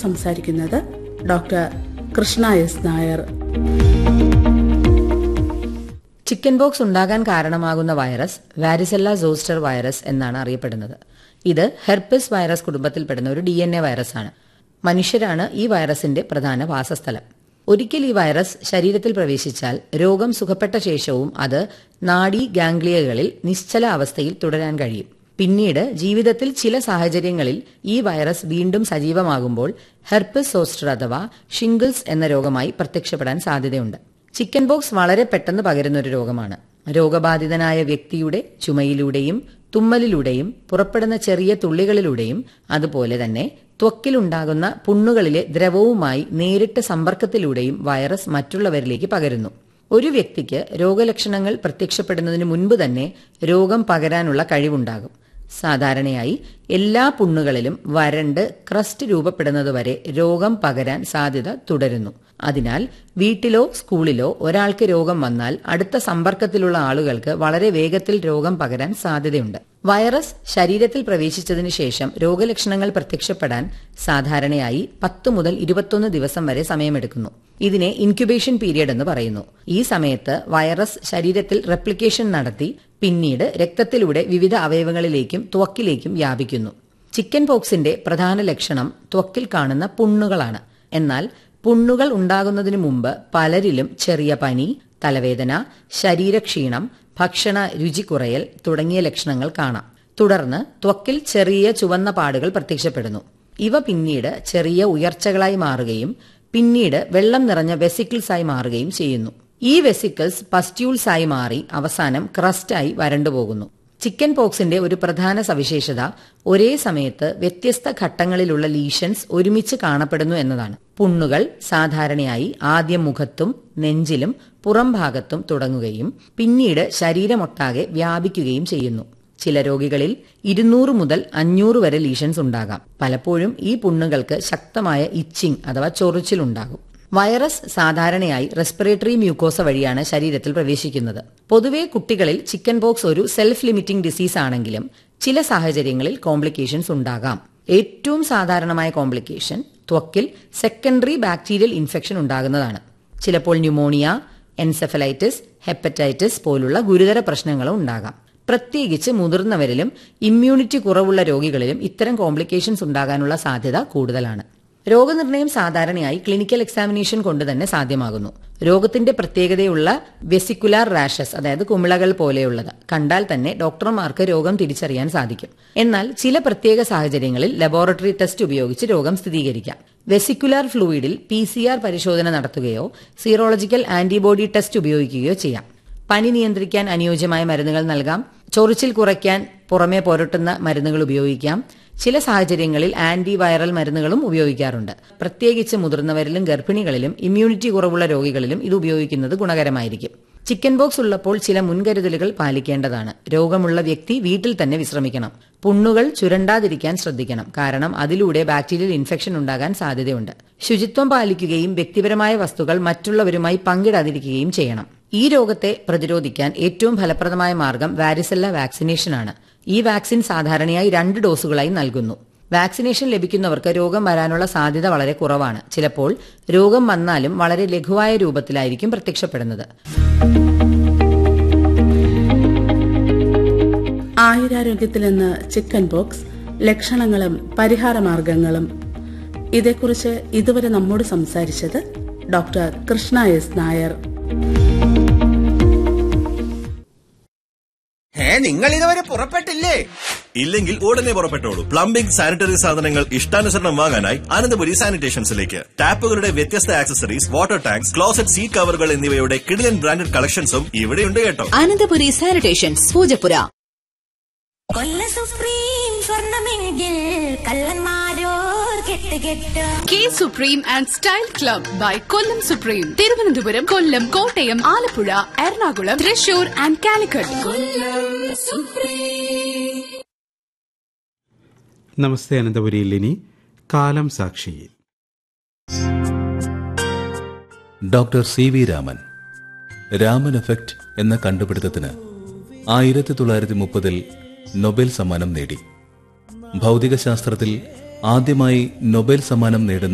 സംസാരിക്കുന്നത് doctor Krishna S Nair chickenpox ഉണ്ടാകാൻ കാരണമാകുന്ന വൈറസ് വാരിസെല്ല സോസ്റ്റർ വൈറസ് എന്നാണ് അറിയപ്പെടുന്നത് ഇത് ഹെർപ്പിസ് വൈറസ് കുടുംബത്തിൽപ്പെടുന്ന ഒരു ഡി എൻ എ വൈറസാണ് മനുഷ്യരാണ് ഈ വൈറസിന്റെ പ്രധാന വാസസ്ഥലം ഒരിക്കൽ ഈ വൈറസ് ശരീരത്തിൽ പ്രവേശിച്ചാൽ രോഗം സുഖപ്പെട്ട ശേഷവും അത് നാഡി ഗാംഗ്ലിയകളിൽ നിശ്ചല അവസ്ഥയിൽ തുടരാൻ കഴിയും പിന്നീട് ജീവിതത്തിൽ ചില സാഹചര്യങ്ങളിൽ ഈ വൈറസ് വീണ്ടും സജീവമാകുമ്പോൾ ഹെർപ്പിസ് സോസ്റ്റർ അഥവാ ഷിംഗിൾസ് എന്ന രോഗമായി പ്രത്യക്ഷപ്പെടാൻ സാധ്യതയുണ്ട് ചിക്കൻ ബോക്സ് വളരെ പെട്ടെന്ന് പകരുന്ന ഒരു രോഗമാണ് രോഗബാധിതനായ വ്യക്തിയുടെ ചുമയിലൂടെയും തുമ്മലിലൂടെയും പുറപ്പെടുന്ന ചെറിയ തുള്ളികളിലൂടെയും അതുപോലെ തന്നെ ത്വക്കിലുണ്ടാകുന്ന പുണ്ണുകളിലെ ദ്രവവുമായി നേരിട്ട് സമ്പർക്കത്തിലൂടെയും വൈറസ് മറ്റുള്ളവരിലേക്ക് പകരുന്നു ഒരു വ്യക്തിക്ക് രോഗലക്ഷണങ്ങൾ പ്രത്യക്ഷപ്പെടുന്നതിന് മുൻപ് തന്നെ രോഗം പകരാനുള്ള കഴിവുണ്ടാകും സാധാരണയായി എല്ലാ പുണ്ണുകളിലും വരണ്ട് ക്രസ്റ്റ് രൂപപ്പെടുന്നതുവരെ രോഗം പകരാൻ സാധ്യത തുടരുന്നു അതിനാൽ വീട്ടിലോ സ്കൂളിലോ ഒരാൾക്ക് രോഗം വന്നാൽ അടുത്ത സമ്പർക്കത്തിലുള്ള ആളുകൾക്ക് വളരെ വേഗത്തിൽ രോഗം പകരാൻ സാധ്യതയുണ്ട് വൈറസ് ശരീരത്തിൽ പ്രവേശിച്ചതിനു ശേഷം രോഗലക്ഷണങ്ങൾ പ്രത്യക്ഷപ്പെടാൻ സാധാരണയായി പത്ത് മുതൽ ഇരുപത്തൊന്ന് ദിവസം വരെ സമയമെടുക്കുന്നു ഇതിനെ ഇൻക്യുബേഷൻ പീരിയഡ് എന്ന് പറയുന്നു ഈ സമയത്ത് വൈറസ് ശരീരത്തിൽ റെപ്ലിക്കേഷൻ നടത്തി പിന്നീട് രക്തത്തിലൂടെ വിവിധ അവയവങ്ങളിലേക്കും ത്വക്കിലേക്കും വ്യാപിക്കുന്നു ചിക്കൻ പോക്സിന്റെ പ്രധാന ലക്ഷണം ത്വക്കിൽ കാണുന്ന പുണ്ണുകളാണ് എന്നാൽ പുണ്ണുകൾ ഉണ്ടാകുന്നതിനു മുമ്പ് പലരിലും ചെറിയ പനി തലവേദന ശരീരക്ഷീണം ഭക്ഷണ രുചി കുറയൽ തുടങ്ങിയ ലക്ഷണങ്ങൾ കാണാം തുടർന്ന് ത്വക്കിൽ ചെറിയ ചുവന്ന പാടുകൾ പ്രത്യക്ഷപ്പെടുന്നു ഇവ പിന്നീട് ചെറിയ ഉയർച്ചകളായി മാറുകയും പിന്നീട് വെള്ളം നിറഞ്ഞ വെസിക്കിൾസ് ആയി മാറുകയും ചെയ്യുന്നു ഈ വെസിക്കിൾസ് പസ്റ്റ്യൂൾസ് ആയി മാറി അവസാനം ക്രസ്റ്റായി വരണ്ടുപോകുന്നു ചിക്കൻ പോക്സിന്റെ ഒരു പ്രധാന സവിശേഷത ഒരേ സമയത്ത് വ്യത്യസ്ത ഘട്ടങ്ങളിലുള്ള ലീഷൻസ് ഒരുമിച്ച് കാണപ്പെടുന്നു എന്നതാണ് പുണ്ണുകൾ സാധാരണയായി ആദ്യം മുഖത്തും നെഞ്ചിലും പുറം ഭാഗത്തും തുടങ്ങുകയും പിന്നീട് ശരീരമൊട്ടാകെ വ്യാപിക്കുകയും ചെയ്യുന്നു ചില രോഗികളിൽ ഇരുന്നൂറ് മുതൽ അഞ്ഞൂറ് വരെ ലീഷൻസ് ഉണ്ടാകാം പലപ്പോഴും ഈ പുണ്ണുകൾക്ക് ശക്തമായ ഇച്ചിങ് അഥവാ ചൊറിച്ചിലുണ്ടാകും വൈറസ് സാധാരണയായി റെസ്പിറേറ്ററി മ്യൂക്കോസ വഴിയാണ് ശരീരത്തിൽ പ്രവേശിക്കുന്നത് പൊതുവെ കുട്ടികളിൽ ചിക്കൻ ബോക്സ് ഒരു സെൽഫ് ലിമിറ്റിംഗ് ഡിസീസ് ആണെങ്കിലും ചില സാഹചര്യങ്ങളിൽ കോംപ്ലിക്കേഷൻസ് ഉണ്ടാകാം ഏറ്റവും സാധാരണമായ കോംപ്ലിക്കേഷൻ ത്വക്കിൽ സെക്കൻഡറി ബാക്ടീരിയൽ ഇൻഫെക്ഷൻ ഉണ്ടാകുന്നതാണ് ചിലപ്പോൾ ന്യൂമോണിയ എൻസെഫലൈറ്റിസ് ഹെപ്പറ്റൈറ്റിസ് പോലുള്ള ഗുരുതര പ്രശ്നങ്ങളും ഉണ്ടാകാം പ്രത്യേകിച്ച് മുതിർന്നവരിലും ഇമ്മ്യൂണിറ്റി കുറവുള്ള രോഗികളിലും ഇത്തരം കോംപ്ലിക്കേഷൻസ് ഉണ്ടാകാനുള്ള സാധ്യത കൂടുതലാണ് രോഗനിർണയം സാധാരണയായി ക്ലിനിക്കൽ എക്സാമിനേഷൻ കൊണ്ട് തന്നെ സാധ്യമാകുന്നു രോഗത്തിന്റെ പ്രത്യേകതയുള്ള വെസിക്കുലാർ റാഷസ് അതായത് കുമിളകൾ പോലെയുള്ളത് കണ്ടാൽ തന്നെ ഡോക്ടർമാർക്ക് രോഗം തിരിച്ചറിയാൻ സാധിക്കും എന്നാൽ ചില പ്രത്യേക സാഹചര്യങ്ങളിൽ ലബോറട്ടറി ടെസ്റ്റ് ഉപയോഗിച്ച് രോഗം സ്ഥിരീകരിക്കാം വെസിക്കുലാർ ഫ്ലൂയിഡിൽ പി പരിശോധന നടത്തുകയോ സീറോളജിക്കൽ ആന്റിബോഡി ടെസ്റ്റ് ഉപയോഗിക്കുകയോ ചെയ്യാം പനി നിയന്ത്രിക്കാൻ അനുയോജ്യമായ മരുന്നുകൾ നൽകാം ചൊറിച്ചിൽ കുറയ്ക്കാൻ പുറമേ പുരട്ടുന്ന മരുന്നുകൾ ഉപയോഗിക്കാം ചില സാഹചര്യങ്ങളിൽ ആന്റി വൈറൽ മരുന്നുകളും ഉപയോഗിക്കാറുണ്ട് പ്രത്യേകിച്ച് മുതിർന്നവരിലും ഗർഭിണികളിലും ഇമ്മ്യൂണിറ്റി കുറവുള്ള രോഗികളിലും ഇത് ഉപയോഗിക്കുന്നത് ഗുണകരമായിരിക്കും ചിക്കൻ ബോക്സ് ഉള്ളപ്പോൾ ചില മുൻകരുതലുകൾ പാലിക്കേണ്ടതാണ് രോഗമുള്ള വ്യക്തി വീട്ടിൽ തന്നെ വിശ്രമിക്കണം പുണ്ണുകൾ ചുരണ്ടാതിരിക്കാൻ ശ്രദ്ധിക്കണം കാരണം അതിലൂടെ ബാക്ടീരിയൽ ഇൻഫെക്ഷൻ ഉണ്ടാകാൻ സാധ്യതയുണ്ട് ശുചിത്വം പാലിക്കുകയും വ്യക്തിപരമായ വസ്തുക്കൾ മറ്റുള്ളവരുമായി പങ്കിടാതിരിക്കുകയും ചെയ്യണം ഈ രോഗത്തെ പ്രതിരോധിക്കാൻ ഏറ്റവും ഫലപ്രദമായ മാർഗം വാരിസെല്ല വാക്സിനേഷനാണ് ഈ വാക്സിൻ സാധാരണയായി രണ്ട് ഡോസുകളായി നൽകുന്നു വാക്സിനേഷൻ ലഭിക്കുന്നവർക്ക് രോഗം വരാനുള്ള സാധ്യത വളരെ കുറവാണ് ചിലപ്പോൾ രോഗം വന്നാലും വളരെ ലഘുവായ രൂപത്തിലായിരിക്കും പ്രത്യക്ഷപ്പെടുന്നത് ആയുരാരോഗ്യത്തിൽ നിന്ന് ചിക്കൻ ബോക്സ് ലക്ഷണങ്ങളും പരിഹാരമാർഗങ്ങളും ഇതേക്കുറിച്ച് ഇതുവരെ നമ്മോട് സംസാരിച്ചത് ഡോക്ടർ കൃഷ്ണ എസ് നായർ ഏ നിങ്ങൾ ഇതുവരെ പുറപ്പെട്ടില്ലേ ഇല്ലെങ്കിൽ ഉടനെ പുറപ്പെട്ടോളൂ പ്ലംബിംഗ് സാനിറ്ററി സാധനങ്ങൾ ഇഷ്ടാനുസരണം വാങ്ങാനായി അനന്തപുരി സാനിറ്റേഷൻസിലേക്ക് ടാപ്പുകളുടെ വ്യത്യസ്ത accessories water tanks closet seat കവറുകൾ എന്നിവയുടെ കിടിലൻ ബ്രാൻഡഡ് കളക്ഷൻസും ഇവിടെയുണ്ട് കേട്ടോ അനന്തപുരി സാനിറ്റേഷൻസ് പൂജപ്പുര കൊല്ല സുപ്രീം സ്വർണമെങ്കിൽ കള്ളന്മാരോർ കെട്ട് കെട്ട് K supreme and style club by Kollam supreme Thiruvananthapuram Kollam Kottayam Alappuzha Ernakulam Thrissur and Calicut നമസ്തേ അനന്തപുരിയിൽ ഇനി കാലം സാക്ഷി doctor C V Raman Raman effect എന്ന കണ്ടുപിടുത്തത്തിന് ആയിരത്തി തൊള്ളായിരത്തി മുപ്പതിൽ നൊബേൽ സമ്മാനം നേടി ഭൗതികശാസ്ത്രത്തിൽ ആദ്യമായി നൊബേൽ സമ്മാനം നേടുന്ന